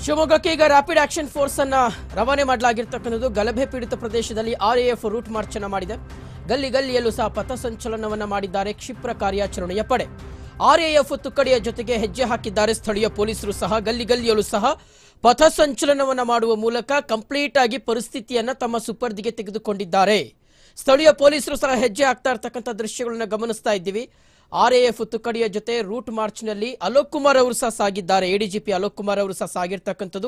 ಶಿವಮೊಗ್ಗಕ್ಕೆ ಈಗ rapid action force ಅನ್ನ ರವಾನೆ ಮಾಡಲಾಗಿರ್ತಕ್ಕಂಥದ್ದು ಗಲಭೆ ಪೀಡಿತ ಪ್ರದೇಶದಲ್ಲಿ ಆರ್ಎಎಫ್ ರೂಟ್ ಮಾರ್ಚ್ ಅನ್ನ ಮಾಡಿದೆ ಗಲ್ಲಿ ಗಲ್ಲಿಯಲ್ಲೂ ಸಹ ಪಥಸಂಚಲನವನ್ನ ಮಾಡಿದ್ದಾರೆ ಕ್ಷಿಪ್ರ ಕಾರ್ಯಾಚರಣೆಯ ಪಡೆ ಆರ್ಎಎಫ್ ತುಕ್ಕಡಿಯ ಜೊತೆಗೆ ಹೆಜ್ಜೆ ಹಾಕಿದ್ದಾರೆ ಸ್ಥಳೀಯ ಪೊಲೀಸರು ಸಹ ಗಲ್ಲಿ ಗಲ್ಲಿಯಲ್ಲೂ ಸಹ ಪಥಸಂಚಲನವನ್ನ ಮಾಡುವ ಮೂಲಕ ಕಂಪ್ಲೀಟ್ ಆಗಿ ಪರಿಸ್ಥಿತಿಯನ್ನ ತಮ್ಮ ಸುಪರ್ದಿಗೆ ತೆಗೆದುಕೊಂಡಿದ್ದಾರೆ ಸ್ಥಳೀಯ ಪೊಲೀಸರು ಸಹ ಹೆಜ್ಜೆ ಹಾಕ್ತಾ ಇರ್ತಕ್ಕಂಥ ದೃಶ್ಯಗಳನ್ನ ಗಮನಿಸ್ತಾ ಇದ್ದೀವಿ ಆರ್ಎಎಫ್ ತುಕ್ಕಡಿಯ ಜೊತೆ ರೂಟ್ ಮಾರ್ಚ್ನಲ್ಲಿ ಅಲೋಕ್ ಕುಮಾರ್ ಅವರು ಸಹ ಸಾಗಿದ್ದಾರೆ ಎಡಿಜಿಪಿ ಅಲೋಕ್ ಕುಮಾರ್ ಅವರು ಸಹ ಸಾಗಿರ್ತಕ್ಕಂಥದ್ದು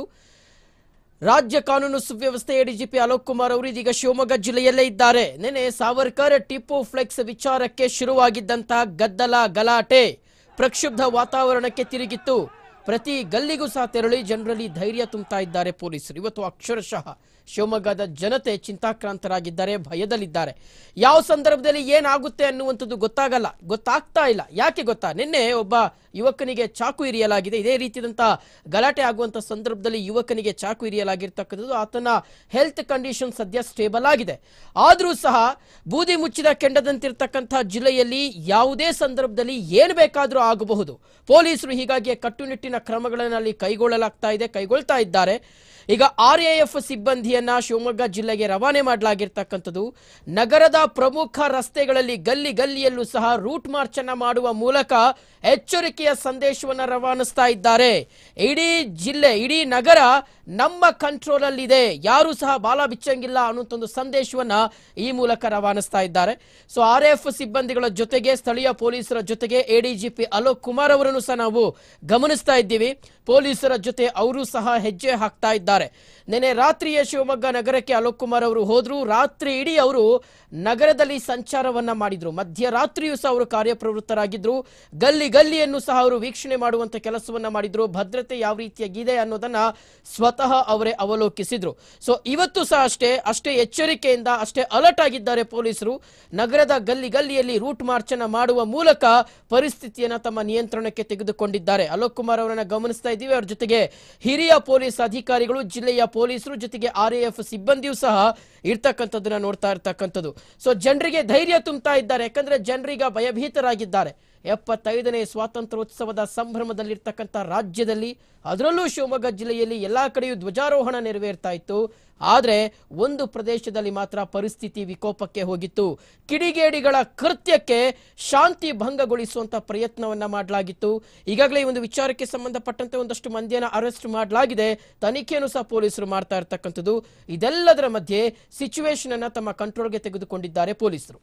ರಾಜ್ಯ ಕಾನೂನು ಸುವ್ಯವಸ್ಥೆ ಎಡಿಜಿಪಿ ಅಲೋಕ್ ಕುಮಾರ್ ಅವರು ಇದೀಗ ಶಿವಮೊಗ್ಗ ಜಿಲ್ಲೆಯಲ್ಲೇ ಇದ್ದಾರೆ ನೆನೆ ಸಾವರ್ಕರ್ ಟಿಪ್ಪು ಫ್ಲೆಕ್ಸ್ ವಿಚಾರಕ್ಕೆ ಶುರುವಾಗಿದ್ದಂತಹ ಗದ್ದಲ ಗಲಾಟೆ ಪ್ರಕ್ಷುಬ್ಧ ವಾತಾವರಣಕ್ಕೆ ತಿರುಗಿತ್ತು ಪ್ರತಿ ಗಲ್ಲಿಗೂ ಸಹ ತೆರಳಿ ಜನರಲ್ಲಿ ಧೈರ್ಯ ತುಂಬುತ್ತಾ ಇದ್ದಾರೆ ಪೊಲೀಸರು ಇವತ್ತು ಅಕ್ಷರಶಃ ಶಿವಮೊಗ್ಗದ ಜನತೆ ಚಿಂತಾಕ್ರಾಂತರಾಗಿದ್ದಾರೆ ಭಯದಲ್ಲಿದ್ದಾರೆ ಯಾವ ಸಂದರ್ಭದಲ್ಲಿ ಏನಾಗುತ್ತೆ ಅನ್ನುವಂಥದ್ದು ಗೊತ್ತಾಗಲ್ಲ ಗೊತ್ತಾಗ್ತಾ ಇಲ್ಲ ಯಾಕೆ ಗೊತ್ತಾ ನಿನ್ನೆ ಒಬ್ಬ ಯುವಕನಿಗೆ ಚಾಕು ಇರಿಯಲಾಗಿದೆ ಇದೇ ರೀತಿಯಾದಂಥ ಗಲಾಟೆ ಆಗುವಂಥ ಸಂದರ್ಭದಲ್ಲಿ ಯುವಕನಿಗೆ ಚಾಕು ಇರಿಯಲಾಗಿರ್ತಕ್ಕಂಥದ್ದು ಆತನ ಹೆಲ್ತ್ ಕಂಡೀಷನ್ ಸದ್ಯ ಸ್ಟೇಬಲ್ ಆಗಿದೆ ಆದರೂ ಸಹ ಬೂದಿ ಮುಚ್ಚಿದ ಕೆಂಡದಂತಿರ್ತಕ್ಕಂಥ ಜಿಲ್ಲೆಯಲ್ಲಿ ಯಾವುದೇ ಸಂದರ್ಭದಲ್ಲಿ ಏನು ಬೇಕಾದರೂ ಆಗಬಹುದು ಪೊಲೀಸರು ಹೀಗಾಗಿ ಕಟ್ಟುನಿಟ್ಟಿನ ಕ್ರಮಗಳನ್ನು ಅಲ್ಲಿ ಕೈಗೊಳ್ಳಲಾಗ್ತಾ ಇದೆ ಕೈಗೊಳ್ತಾ ಇದ್ದಾರೆ ಈಗ ಆರ್ ಎಫ್ ಸಿಬ್ಬಂದಿಯನ್ನ ಶಿವಮೊಗ್ಗ ಜಿಲ್ಲೆಗೆ ರವಾನೆ ಮಾಡಲಾಗಿರ್ತಕ್ಕಂಥದ್ದು ನಗರದ ಪ್ರಮುಖ ರಸ್ತೆಗಳಲ್ಲಿ ಗಲ್ಲಿ ಗಲ್ಲಿಯಲ್ಲೂ ಸಹ ರೂಟ್ ಮಾರ್ಚ್ ಅನ್ನ ಮಾಡುವ ಮೂಲಕ ಎಚ್ಚರಿಕೆಯ ಸಂದೇಶವನ್ನ ರವಾನಿಸ್ತಾ ಇದ್ದಾರೆ ಇಡೀ ಜಿಲ್ಲೆ ಇಡೀ ನಗರ ನಮ್ಮ ಕಂಟ್ರೋಲ್ ಅಲ್ಲಿದೆ ಯಾರು ಸಹ ಬಾಲ ಬಿಚ್ಚಂಗಿಲ್ಲ ಅನ್ನುವಂಥ ಒಂದು ಸಂದೇಶವನ್ನ ಈ ಮೂಲಕ ರವಾನಿಸ್ತಾ ಇದ್ದಾರೆ ಸೊ ಆರ್ ಎಫ್ ಸಿಬ್ಬಂದಿಗಳ ಜೊತೆಗೆ ಸ್ಥಳೀಯ ಪೊಲೀಸರ ಜೊತೆಗೆ ಎಡಿಜಿಪಿ ಅಲೋಕ್ ಕುಮಾರ್ ಅವರನ್ನು ಸಹ ನಾವು ಗಮನಿಸ್ತಾ ಇದ್ದೀವಿ ಪೊಲೀಸರ ಜೊತೆ ಅವರು ಸಹ ಹೆಜ್ಜೆ ಹಾಕ್ತಾ ಇದ್ದಾರೆ ನೆನೆ ರಾತ್ರಿಯೇ ಶಿವಮೊಗ್ಗ ನಗರಕ್ಕೆ ಅಲೋಕ್ ಕುಮಾರ್ ಅವರು ಹೋದ್ರು ರಾತ್ರಿ ಇಡೀ ಅವರು ನಗರದಲ್ಲಿ ಸಂಚಾರವನ್ನ ಮಾಡಿದ್ರು ಮಧ್ಯರಾತ್ರಿಯೂ ಸಹ ಅವರು ಕಾರ್ಯಪ್ರವೃತ್ತರಾಗಿದ್ರು ಗಲ್ಲಿ ಗಲ್ಲಿಯನ್ನು ಸಹ ಅವರು ವೀಕ್ಷಣೆ ಮಾಡುವಂತ ಕೆಲಸವನ್ನ ಮಾಡಿದ್ರು ಭದ್ರತೆ ಯಾವ ರೀತಿಯಾಗಿದೆ ಅನ್ನೋದನ್ನ ಸ್ವತಃ ಅವರೇ ಅವಲೋಕಿಸಿದ್ರು ಸೊ ಇವತ್ತು ಸಹ ಅಷ್ಟೇ ಅಷ್ಟೇ ಎಚ್ಚರಿಕೆಯಿಂದ ಅಷ್ಟೇ ಅಲರ್ಟ್ ಆಗಿದ್ದಾರೆ ಪೊಲೀಸರು ನಗರದ ಗಲ್ಲಿ ಗಲ್ಲಿಯಲ್ಲಿ ರೂಟ್ ಮಾರ್ಚ್ ಅನ್ನ ಮಾಡುವ ಮೂಲಕ ಪರಿಸ್ಥಿತಿಯನ್ನ ತಮ್ಮ ನಿಯಂತ್ರಣಕ್ಕೆ ತೆಗೆದುಕೊಂಡಿದ್ದಾರೆ ಅಲೋಕ್ ಕುಮಾರ್ ಅವರನ್ನ ಗಮನಿಸ್ತಾ ಇದ್ದೀವಿ ಅವ್ರ ಜೊತೆಗೆ ಹಿರಿಯ ಪೊಲೀಸ್ ಅಧಿಕಾರಿಗಳು ಜಿಲ್ಲೆಯ ಪೊಲೀಸರು ಜೊತೆಗೆ ಆರ್ ಎಫ್ ಸಿಬ್ಬಂದಿಯೂ ಸಹ ಇರ್ತಕ್ಕಂಥದ್ದನ್ನ ನೋಡ್ತಾ ಇರ್ತಕ್ಕಂಥದ್ದು ಸೊ ಜನರಿಗೆ ಧೈರ್ಯ ತುಂಬುತ್ತಾ ಇದ್ದಾರೆ ಯಾಕಂದ್ರೆ ಜನರೀಗ ಭಯಭೀತರಾಗಿದ್ದಾರೆ ಎಪ್ಪತ್ತೈದನೇ ಸ್ವಾತಂತ್ರ್ಯೋತ್ಸವದ ಸಂಭ್ರಮದಲ್ಲಿರ್ತಕ್ಕಂಥ ರಾಜ್ಯದಲ್ಲಿ ಅದರಲ್ಲೂ ಶಿವಮೊಗ್ಗ ಜಿಲ್ಲೆಯಲ್ಲಿ ಎಲ್ಲಾ ಕಡೆಯೂ ಧ್ವಜಾರೋಹಣ ನೆರವೇರ್ತಾ ಇತ್ತು ಆದರೆ ಒಂದು ಪ್ರದೇಶದಲ್ಲಿ ಮಾತ್ರ ಪರಿಸ್ಥಿತಿ ವಿಕೋಪಕ್ಕೆ ಹೋಗಿತ್ತು ಕಿಡಿಗೇಡಿಗಳ ಕೃತ್ಯಕ್ಕೆ ಶಾಂತಿ ಭಂಗಗೊಳಿಸುವಂತ ಪ್ರಯತ್ನವನ್ನ ಮಾಡಲಾಗಿತ್ತು ಈಗಾಗಲೇ ಈ ಒಂದು ವಿಚಾರಕ್ಕೆ ಸಂಬಂಧಪಟ್ಟಂತೆ ಒಂದಷ್ಟು ಮಂದಿಯನ್ನ ಅರೆಸ್ಟ್ ಮಾಡಲಾಗಿದೆ ತನಿಖೆಯನ್ನು ಸಹ ಪೊಲೀಸರು ಮಾಡ್ತಾ ಇರ್ತಕ್ಕಂಥದ್ದು ಇದೆಲ್ಲದರ ಮಧ್ಯೆ ಸಿಚುವೇಶನ್ ಅನ್ನ ತಮ್ಮ ಕಂಟ್ರೋಲ್ಗೆ ತೆಗೆದುಕೊಂಡಿದ್ದಾರೆ ಪೊಲೀಸರು